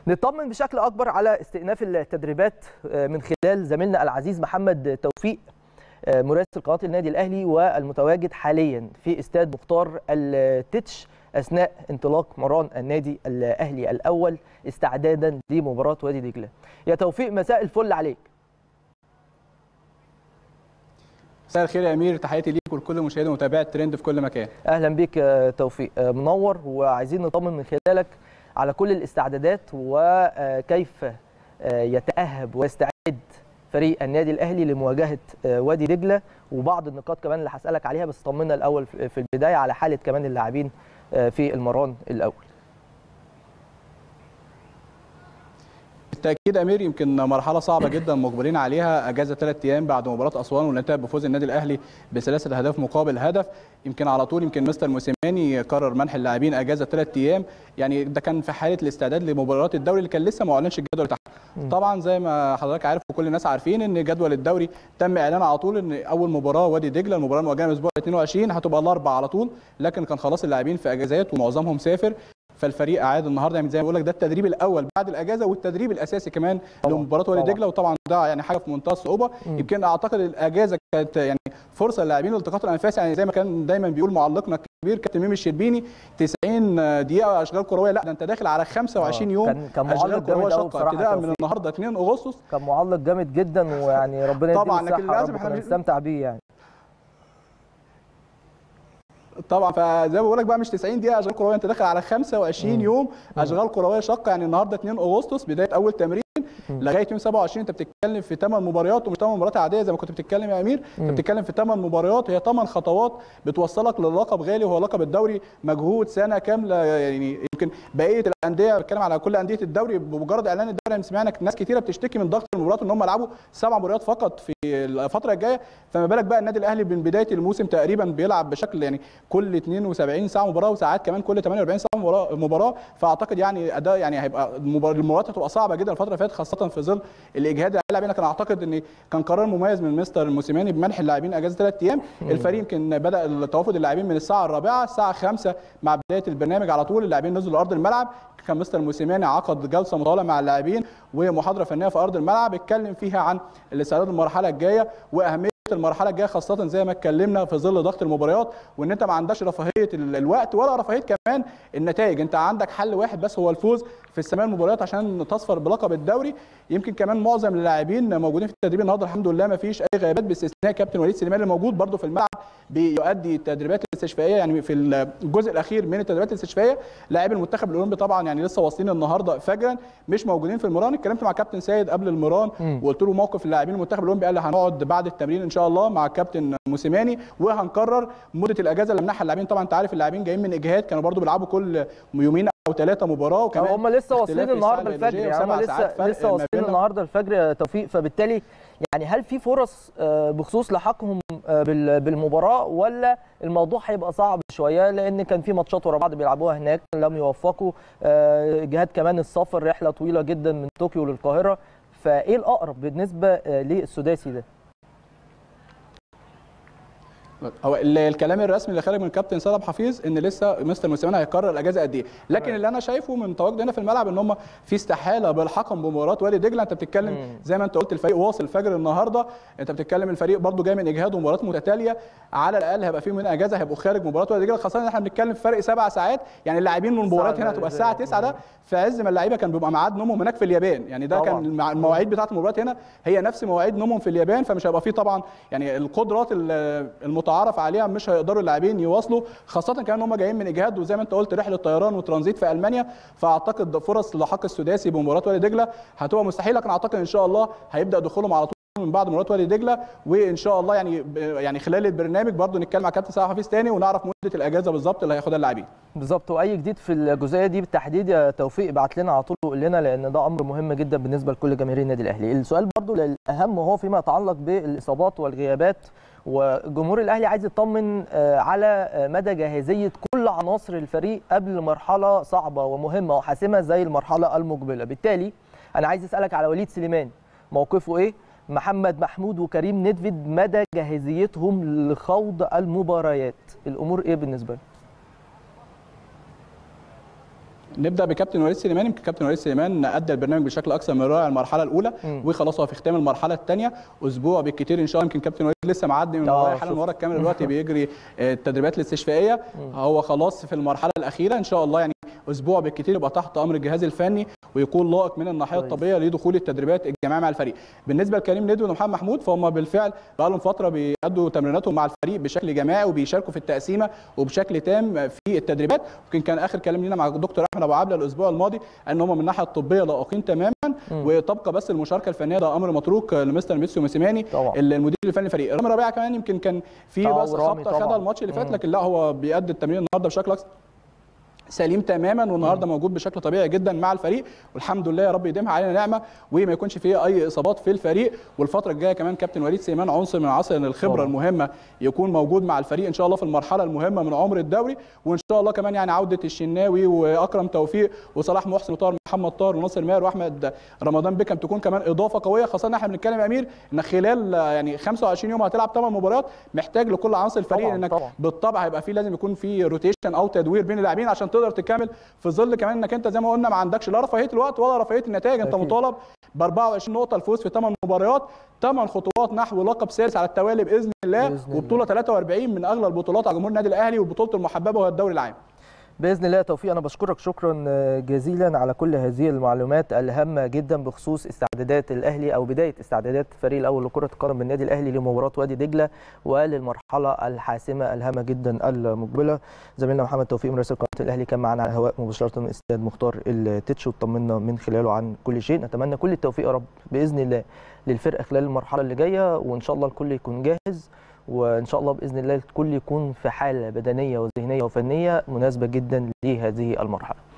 نطمن بشكل اكبر على استئناف التدريبات من خلال زميلنا العزيز محمد توفيق مراسل قناه النادي الاهلي والمتواجد حاليا في استاد مختار التتش اثناء انطلاق مران النادي الاهلي الاول استعدادا لمباراه وادي دجله. يا توفيق مساء الفل عليك. مساء الخير يا امير تحياتي ليك ولكل مشاهدي ومتابعي الترند في كل مكان. اهلا بيك يا توفيق منور وعايزين نطمن من خلالك على كل الاستعدادات وكيف يتاهب ويستعد فريق النادي الاهلي لمواجهه وادي دجله وبعض النقاط كمان اللي هسالك عليها بس طمنا الاول في البدايه على حاله كمان اللاعبين في المران الاول بالتاكيد امير يمكن مرحله صعبه جدا مقبلين عليها اجازه ثلاث ايام بعد مباراه اسوان واللي بفوز النادي الاهلي بثلاثه اهداف مقابل هدف يمكن على طول يمكن مستر موسيماني قرر منح اللاعبين اجازه ثلاث ايام يعني ده كان في حاله الاستعداد لمباراه الدوري اللي كان لسه ما اعلنش الجدول بتاعها طبعا زي ما حضرتك عارف وكل الناس عارفين ان جدول الدوري تم اعلان على طول ان اول مباراه وادي دجله المباراه المؤجله من الاسبوع 22 هتبقى الاربعاء على طول لكن كان خلاص اللاعبين في اجازات ومعظمهم سافر فالفريق عاد النهارده يعني زي ما بقول لك ده التدريب الاول بعد الاجازه والتدريب الاساسي كمان لمباراه وادي دجله وطبعا ده يعني حاجه في منتهى الصعوبه يمكن اعتقد الاجازه كانت يعني فرصه للاعبين لالتقاط الانفاس يعني زي ما كان دايما بيقول معلقنا الكبير كابتن ميمي الشربيني 90 دقيقه اشغال كرويه لا ده انت داخل على 25 يوم كان كان معلق جامد قوي بصراحه ابتداء من النهارده 2 اغسطس كان معلق جامد جدا ويعني ربنا يديله طبعا لكن لازم احنا نستمتع بيه يعني طبعا فزي ما بقول لك بقى مش 90 دقيقه اشغال كرويه انت داخل على 25 يوم اشغال كرويه شاقه يعني النهارده 2 اغسطس بدايه اول تمرين لغايه يوم 27 انت بتتكلم في 8 مباريات ومش 8 مباريات عاديه زي ما كنت بتتكلم يا امير انت بتتكلم في 8 مباريات هي 8 خطوات بتوصلك للقب غالي وهو لقب الدوري مجهود سنه كامله يعني يمكن بقيه الانديه بتكلم على كل انديه الدوري بمجرد اعلان الدوري سمعنا ناس كثيره بتشتكي من ضغط المباريات ان هم يلعبوا سبع مباريات فقط في الفتره الجايه فما بالك بقى النادي الاهلي من بدايه الموسم تقريبا بيلعب بشكل يعني كل 72 ساعه مباراه وساعات كمان كل 48 ساعه مباراه مباراه فاعتقد يعني اداء يعني هيبقى المباريات هتبقى صعبه جدا الفتره اللي فاتت خاصه في ظل الاجهاد اللاعبين كان اعتقد ان كان قرار مميز من مستر موسيماني بمنح اللاعبين اجازه ثلاث ايام الفريق يمكن بدا توافد اللاعبين من الساعه الرابعه الساعه 5 مع بدايه البرنامج على طول اللاعبين نزلوا ارض الملعب كان مستر موسيماني عقد جلسه مطوله مع اللاعبين ومحاضره فنيه في ارض الملعب اتكلم فيها عن الاستعداد للمرحله الجايه واهميه المرحله الجايه خاصه زي ما اتكلمنا في ظل ضغط المباريات وان انت ما عندكش رفاهيه الوقت ولا رفاهيه كمان النتائج انت عندك حل واحد بس هو الفوز في السماء المباريات عشان تصفر بلقب الدوري يمكن كمان معظم اللاعبين موجودين في التدريب النهارده الحمد لله ما فيش اي غيابات باستثناء كابتن وليد سليمان اللي موجود برده في الملعب بيؤدي التدريبات الاستشفائيه يعني في الجزء الاخير من التدريبات الاستشفائيه لاعبي المنتخب الاولمبي طبعا يعني لسه واصلين النهارده فجرا مش موجودين في المران اتكلمت مع كابتن سيد قبل المران وقلت له موقف اللاعبين المنتخب الاولمبي قال لي هنقعد بعد التمرين ان شاء الله مع كابتن موسيماني وهنقرر مده الاجازه اللي منحها اللاعبين طبعا انت عارف اللاعبين جايين من اجهاد كانوا برده بيلعبوا كل يومين او ثلاثه مباراه وكمان هم لسه واصلين النهارده الفجر يعني هم لسه لسه واصلين النهارده الفجر يا توفيق فبالتالي يعني هل في فرص بخصوص لحقهم بالمباراه ولا الموضوع هيبقى صعب شويه لان كان في ماتشات ورا بعض بيلعبوها هناك لم يوفقوا جهاد كمان السفر رحله طويله جدا من طوكيو للقاهره فايه الاقرب بالنسبه للسداسي ده؟ هو الكلام الرسمي اللي خارج من كابتن سلام حفيظ ان لسه مستر موسيماني هيقرر الاجازه قد ايه لكن طبعا. اللي انا شايفه من تواجد هنا في الملعب ان هم في استحاله بالحقم بمباراه وادي دجله انت بتتكلم مم. زي ما انت قلت الفريق واصل الفجر النهارده انت بتتكلم الفريق برده جاي من اجهاد ومباريات متتاليه على الاقل هيبقى فيهم من اجازه هيبقوا خارج مباراه وادي دجله خاصه ان احنا بنتكلم في فرق سبع ساعات يعني اللاعبين من المباريات هنا هتبقى الساعه 9 ده في عز ما اللعيبه كان بيبقى ميعاد نومهم هناك في اليابان يعني ده طبعا. كان المواعيد بتاعه المباريات هنا هي نفس مواعيد نومهم في اليابان فمش هيبقى فيه طبعا يعني القدرات المتعارف عليها مش هيقدروا اللاعبين يواصلوا خاصه كمان هم جايين من اجهاد وزي ما انت قلت رحله طيران وترانزيت في المانيا فاعتقد فرص لحق السداسي بمباراه وادي دجله هتبقى مستحيله لكن اعتقد ان شاء الله هيبدا دخولهم على طول من بعد مباراه وادي دجله وان شاء الله يعني يعني خلال البرنامج برضو نتكلم مع كابتن سامح حفيظ تاني ونعرف مده الاجازه بالظبط اللي هياخدها اللاعبين بالظبط واي جديد في الجزئيه دي بالتحديد يا توفيق ابعت لنا على طول وقول لنا لان ده امر مهم جدا بالنسبه لكل جماهير النادي الاهلي السؤال برضو الاهم وهو فيما يتعلق بالاصابات والغيابات وجمهور الاهلي عايز يطمن على مدى جاهزيه كل عناصر الفريق قبل مرحله صعبه ومهمه وحاسمه زي المرحله المقبله بالتالي انا عايز اسالك على وليد سليمان موقفه ايه محمد محمود وكريم ندفد مدى جاهزيتهم لخوض المباريات الامور ايه بالنسبه لهم نبدا بكابتن وليد سليمان يمكن كابتن وليد سليمان ادى البرنامج بشكل اكثر من رائع المرحله الاولى مم. وخلاص هو في ختام المرحله الثانيه اسبوع بالكثير ان شاء الله يمكن كابتن وليد لسه معدي من آه، ورايا حالا شفت. ورا الكاميرا دلوقتي بيجري آه، التدريبات الاستشفائيه هو خلاص في المرحله الاخيره ان شاء الله يعني اسبوع بالكثير يبقى تحت امر الجهاز الفني ويكون لائق من الناحيه كويس. الطبيه لدخول التدريبات الجماعيه مع الفريق بالنسبه لكريم ندوي ومحمد محمود فهم بالفعل بقى لهم فتره بيأدوا تمريناتهم مع الفريق بشكل جماعي وبيشاركوا في التقسيمه وبشكل تام في التدريبات يمكن كان اخر كلام لينا مع الدكتور احمد ابو عبله الاسبوع الماضي ان هم من الناحيه الطبيه لائقين تماما وتبقى بس المشاركه الفنيه ده امر متروك لمستر ميسيو موسيماني طبعا. المدير الفني للفريق رامي ربيعه كمان يمكن كان في آه، بس ورامي خبطه طبعاً. خدها الماتش اللي فات مم. لكن لا هو بيأدي التمرين النهارده بشكل أكثر سليم تماما والنهارده موجود بشكل طبيعي جدا مع الفريق والحمد لله يا رب يديمها علينا نعمه وما يكونش فيه اي اصابات في الفريق والفتره الجايه كمان كابتن وليد سليمان عنصر من عناصر الخبره طبعا. المهمه يكون موجود مع الفريق ان شاء الله في المرحله المهمه من عمر الدوري وان شاء الله كمان يعني عوده الشناوي واكرم توفيق وصلاح محسن وطاهر محمد طاهر وناصر ماهر واحمد رمضان بيكم تكون كمان اضافه قويه خاصه ان احنا بنتكلم يا امير ان خلال آه، يعني 25 يوم هتلعب 8 مباريات محتاج لكل عناصر الفريق طبعاً، انك طبعاً. بالطبع هيبقى في لازم يكون في روتيشن او تدوير بين اللاعبين عشان تقدر تكمل في ظل كمان انك انت زي ما قلنا ما عندكش لا رفاهيه الوقت ولا رفاهيه النتائج انت أكيد. مطالب ب 24 نقطه الفوز في 8 مباريات 8 خطوات نحو لقب سادس على التوالي باذن الله بإذن الله. وبطوله 43 من اغلى البطولات على جمهور النادي الاهلي وبطوله المحببه وهي الدوري العام باذن الله توفيق انا بشكرك شكرا جزيلا على كل هذه المعلومات الهامه جدا بخصوص استعدادات الاهلي او بدايه استعدادات الفريق الاول لكره القدم بالنادي الاهلي لمباراه وادي دجله وللمرحله الحاسمه الهامه جدا المقبله زميلنا محمد توفيق مراسل قناه الاهلي كان معنا على الهواء مباشره من استاد مختار التتش وطمنا من خلاله عن كل شيء نتمنى كل التوفيق يا رب باذن الله للفرقه خلال المرحله اللي جايه وان شاء الله الكل يكون جاهز وان شاء الله باذن الله الكل يكون في حاله بدنيه وذهنيه وفنيه مناسبه جدا لهذه المرحله